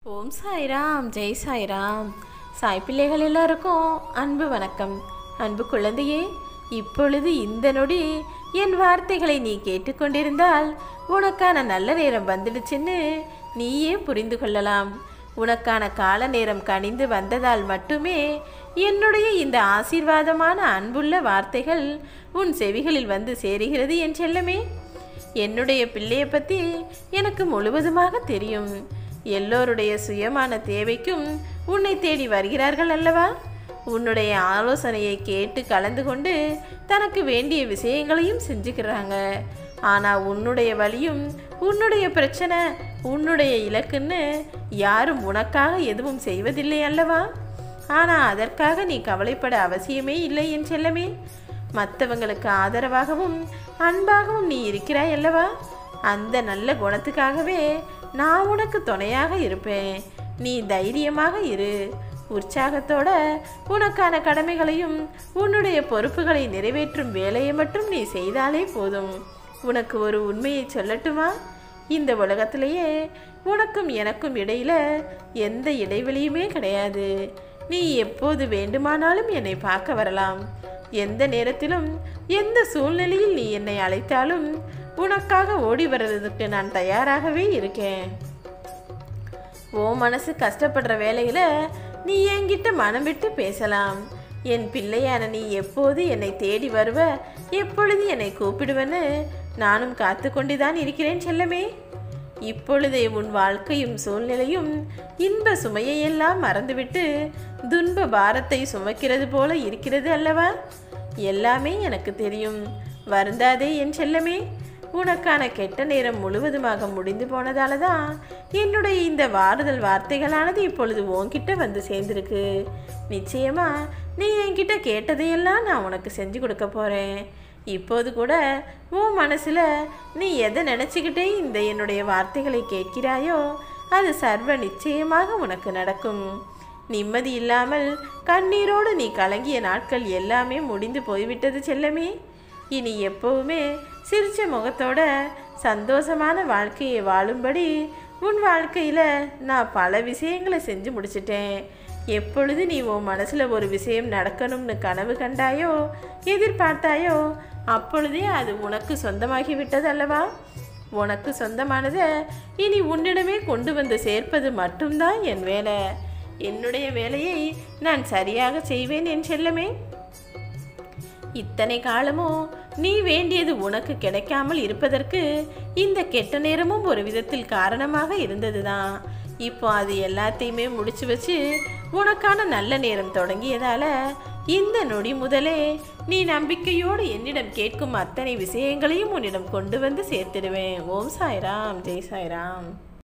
ஓம் சாய்ராம் ஜெய் சாய்ராம் சாய் பிள்ளைகள் எல்லாருக்கும் அன்பு வணக்கம் அன்பு குழந்தையே இப்பொழுது இந்த நொடி என் வார்த்தைகளை நீ கேட்டுக்கொண்டிருந்தால் உனக்கான நல்ல நேரம் வந்துடுச்சுன்னு நீயே புரிந்து கொள்ளலாம் உனக்கான கால நேரம் கனிந்து வந்ததால் மட்டுமே என்னுடைய இந்த ஆசீர்வாதமான அன்புள்ள வார்த்தைகள் உன் செவிகளில் வந்து சேருகிறது என் செல்லமே என்னுடைய பிள்ளையை பற்றி எனக்கு முழுவதுமாக தெரியும் எல்லோருடைய சுயமான தேவைக்கும் உன்னை தேடி வருகிறார்கள் அல்லவா உன்னுடைய ஆலோசனையை கேட்டு கலந்து கொண்டு தனக்கு வேண்டிய விஷயங்களையும் செஞ்சுக்கிறாங்க ஆனால் உன்னுடைய வழியும் உன்னுடைய பிரச்சனை உன்னுடைய இலக்குன்னு யாரும் உனக்காக எதுவும் செய்வதில்லை அல்லவா ஆனால் அதற்காக நீ கவலைப்பட அவசியமே இல்லை என் செல்லமே மற்றவங்களுக்கு ஆதரவாகவும் அன்பாகவும் நீ இருக்கிறாய் அல்லவா அந்த நல்ல குணத்துக்காகவே நான் உனக்கு துணையாக இருப்பேன் நீ தைரியமாக இரு உற்சாகத்தோட உனக்கான கடமைகளையும் உன்னுடைய பொறுப்புகளை நிறைவேற்றும் வேலையை மட்டும் நீ செய்தாலே போதும் உனக்கு ஒரு உண்மையை சொல்லட்டுமா இந்த உலகத்திலேயே உனக்கும் எனக்கும் இடையில எந்த இடைவெளியுமே கிடையாது நீ எப்போது வேண்டுமானாலும் என்னை பார்க்க வரலாம் எந்த நேரத்திலும் எந்த சூழ்நிலையில் நீ என்னை அழைத்தாலும் உனக்காக ஓடி வர்றதுக்கு நான் தயாராகவே இருக்கேன் ஓ மனசு கஷ்டப்படுற வேலையில நீ என்கிட்ட மனம் விட்டு பேசலாம் என் பிள்ளையான நீ எப்போது என்னை தேடி வருவ எப்பொழுது என்னை கூப்பிடுவன்னு நானும் காத்து கொண்டுதான் இருக்கிறேன் செல்லமே இப்பொழுதே உன் வாழ்க்கையும் சூழ்நிலையும் இன்ப சுமையையெல்லாம் மறந்துவிட்டு துன்ப பாரத்தை சுமக்கிறது போல இருக்கிறது அல்லவா எல்லாமே எனக்கு தெரியும் வருந்தாதே என் செல்லமே உனக்கான கெட்ட நேரம் முழுவதுமாக முடிந்து போனதால தான் என்னுடைய இந்த வாறுதல் வார்த்தைகளானது இப்பொழுது உன்கிட்ட வந்து சேர்ந்துருக்கு நிச்சயமா நீ என்கிட்ட கேட்டதையெல்லாம் நான் உனக்கு செஞ்சு கொடுக்க போகிறேன் இப்போது கூட உன் மனசில் நீ எதை நினச்சிக்கிட்டே இந்த என்னுடைய வார்த்தைகளை கேட்கிறாயோ அது சர்வ நிச்சயமாக உனக்கு நடக்கும் நிம்மதி இல்லாமல் கண்ணீரோடு நீ கலங்கிய நாட்கள் எல்லாமே முடிந்து போய்விட்டது செல்லமே இனி எப்பவுமே சிரிச்ச முகத்தோட சந்தோஷமான வாழ்க்கையை வாழும்படி உன் வாழ்க்கையில் நான் பல விஷயங்களை செஞ்சு முடிச்சிட்டேன் எப்பொழுது நீ உன் மனசில் ஒரு விஷயம் நடக்கணும்னு கனவு கண்டாயோ எதிர்பார்த்தாயோ அப்பொழுதே அது உனக்கு சொந்தமாகி விட்டது அல்லவா உனக்கு சொந்தமானதை இனி உன்னிடமே கொண்டு வந்து சேர்ப்பது மட்டும்தான் என் வேலை என்னுடைய வேலையை நான் சரியாக செய்வேன் என் செல்லமே இத்தனை காலமும் நீ வேண்டியது உனக்கு கிடைக்காமல் இருப்பதற்கு இந்த கெட்ட நேரமும் ஒரு விதத்தில் காரணமாக இருந்ததுதான் இப்போ அது எல்லாத்தையுமே முடிச்சு வச்சு உனக்கான நல்ல நேரம் தொடங்கியதால இந்த நொடி முதலே நீ நம்பிக்கையோடு என்னிடம் கேட்கும் அத்தனை விஷயங்களையும் உன்னிடம் கொண்டு வந்து சேர்த்திடுவேன் ஓம் சாய்ராம் ஜெய் சாய்ராம்